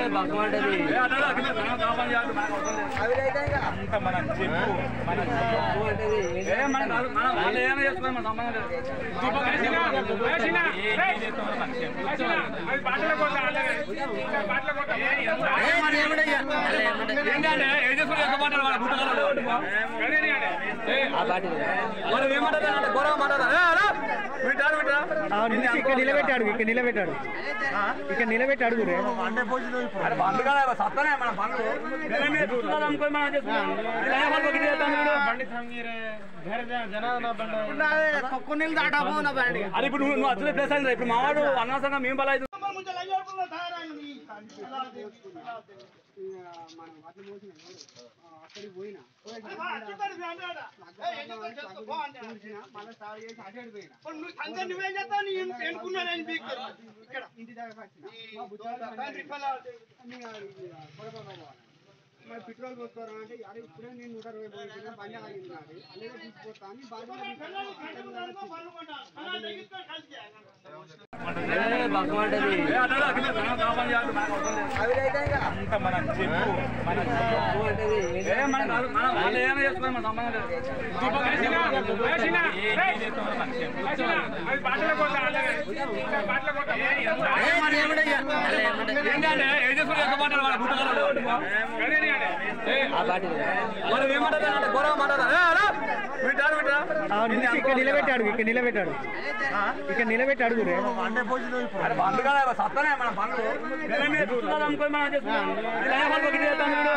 అంత మనం చెప్పు మన ఏ మన మన వాళ్ళు ఏమైనా చేసుకోవాలి మన సంబంధం లేదు ఏం చేస్తామో మనకి చెప్పు. ఏంటంటే ఏం చేసుకుంటే ఎక్కువ మాట్లాడాలి వాళ్ళ గుట్టగాళ్ళు. ఏ, వాళ్ళు ఏం మాట్లాడారు ఘోరంగా మాట్లాడారు ఏ, అలా, వింటారు, వింటారా? ఇక్కడ నిలబెట్టాడు ఇక్కడ నిలబెట్టాడు ఇక్కడ నిలబెట్టాడు గురే అరే బండ్లు కదా, సత్తనే మన బండ్లు. వేరే మీద చూస్తున్నారు అనుకోని మనం చేసుకుంటాం. ఇలా ఏ వాళ్ళు ఒకటి చేస్తాం వీడు? అరే ఇప్పుడు నువ్వు నువ్వు అసలు ప్లేస్ అయింది ఇప్పుడు మావాడు అనవసరంగా మేము బలా నువ్వేం చేస్తావు నీ ఎన్నుకున్నానని బీక్తారు ఇక్కడ తండ్రి ఫలాలు మరి పెట్రోల్ పోసుకోరా అంటే అరే ఇప్పుడే నేను నూట ఇరవై పోయినా బండి ఆగింది నాది అలాగే తీసుకుపోతా అని అంత మనం చెప్పు మన ఏ మన మన వాళ్ళు ఏమైనా చేసుకోవాలి మన సంబంధం లేదు ఏం చేస్తామో మనకి చెప్పు. ఏంటంటే ఏం చేసుకుంటే ఎక్కువ మాట్లాడాలి వాళ్ళ గుట్టగాళ్ళు. ఏ, వాళ్ళు ఏం మాట్లాడారు ఘోరంగా మాట్లాడారు ఏ, అలా, వింటారు, వింటారా? ఇక్కడ నిలబెట్టాడు ఇక్కడ నిలబెట్టాడు ఇక్కడ నిలబెట్టాడు గురే అరే బండ్లు కదా, సత్తనే మన బండ్లు. వేరే మీద చూస్తున్నారు అనుకోని మనం చేసుకుంటాం. ఇలా ఏ వాళ్ళు ఒకటి చేస్తాం వీడు?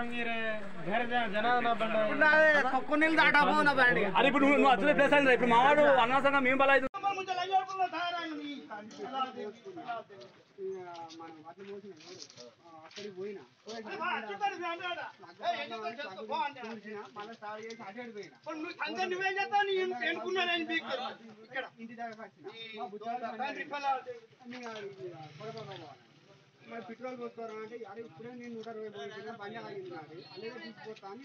అరే ఇప్పుడు నువ్వు నువ్వు అసలు ప్లేస్ అయింది ఇప్పుడు మావాడు అనవసరంగా మేము బలా మనం అట్లా పోసిన అక్కడికి పోయినా మళ్ళీ స్టార్ట్ చేసి అటు ఇటు పోయినా నువ్వేం చేస్తావు నీ ఎన్నుకున్నానని బీక్తారు ఇక్కడ ఇంటి దగ్గర వచ్చిన తండ్రి ఫలాలు మరి పెట్రోల్ పోసుకోరా అంటే అరే ఇప్పుడే నేను నూట ఇరవై పోయినా బండి ఆగింది నాది అలాగే తీసుకుపోతా అని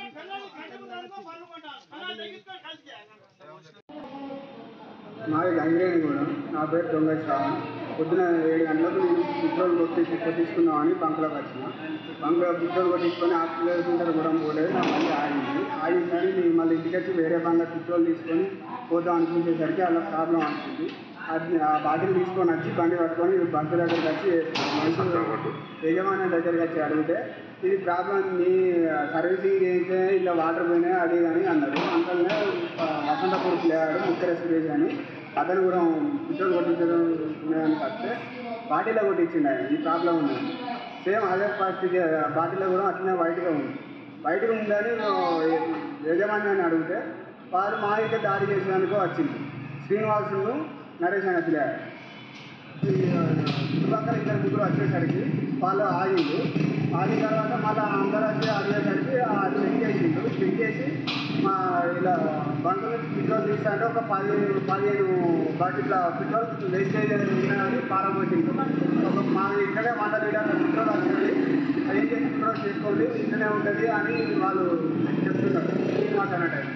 మాది గంగిరేణి కూడా నా పేరు దొంగ శ్రావణ్ పొద్దున ఏడు గంటలకు నేను పెట్రోల్ కొట్టేసి కొట్టించుకుందామని బంకులోకి వచ్చిన బంకులో పెట్రోల్ కొట్టించుకొని హాస్పిటల్ సెంటర్ కూడా పోలేదు నా మళ్ళీ ఆగింది ఆగిందని నేను మళ్ళీ ఇంటికి వచ్చి వేరే బండ్లో పెట్రోల్ తీసుకొని పోదాం అనుకునేసరికి అలా ప్రాబ్లం అవుతుంది అది ఆ బాటిల్ తీసుకొని వచ్చి బండి పట్టుకొని బంకు దగ్గరికి వచ్చి మైసూరు యజమాని దగ్గరికి వచ్చి అడిగితే ఇది ప్రాబ్లం మీ సర్వీసింగ్ చేస్తే ఇలా వాటర్ పోయినాయి అది అని అన్నారు అంతనే వసంతపూర్ ప్లేయర్ ముఖ్య సురేష్ అని అతను కూడా పెట్రోల్ కొట్టించడం ఉన్నాయని వస్తే బాటిల్లో కొట్టించిండు ఆయన ఈ ప్రాబ్లం ఉంది సేమ్ అదే పరిస్థితి బాటిల్లో కూడా అట్లనే వైట్గా ఉంది వైట్గా ఉందని యజమాని అడిగితే వారు మా ఇంట్లో దాడి చేసేందుకు వచ్చింది శ్రీనివాసును నరేష్ అనే ప్లేయర్ ఈ చుట్టుపక్కల ఇద్దరు ముగ్గురు వచ్చేసరికి వాళ్ళు ఆగిండు ఆగిన తర్వాత మళ్ళీ అందరూ వచ్చి ఆగేసరికి ఆ చెక్ చేసిండు చెక్ చేసి మా ఇలా బండ్ల నుంచి పెట్రోల్ తీస్తాంటే ఒక పది పదిహేను బాటిట్ల పెట్రోల్ వేస్టేజ్ ఉన్నది పారబోసిండు ఒక మా ఇక్కడే వంద లీటర్ల పెట్రోల్ వచ్చింది అది ఏం చేసి పెట్రోల్ చేసుకోండి ఇంటనే ఉంటుంది అని వాళ్ళు చెప్తున్నారు శ్రీనివాస్ అన్నట్టు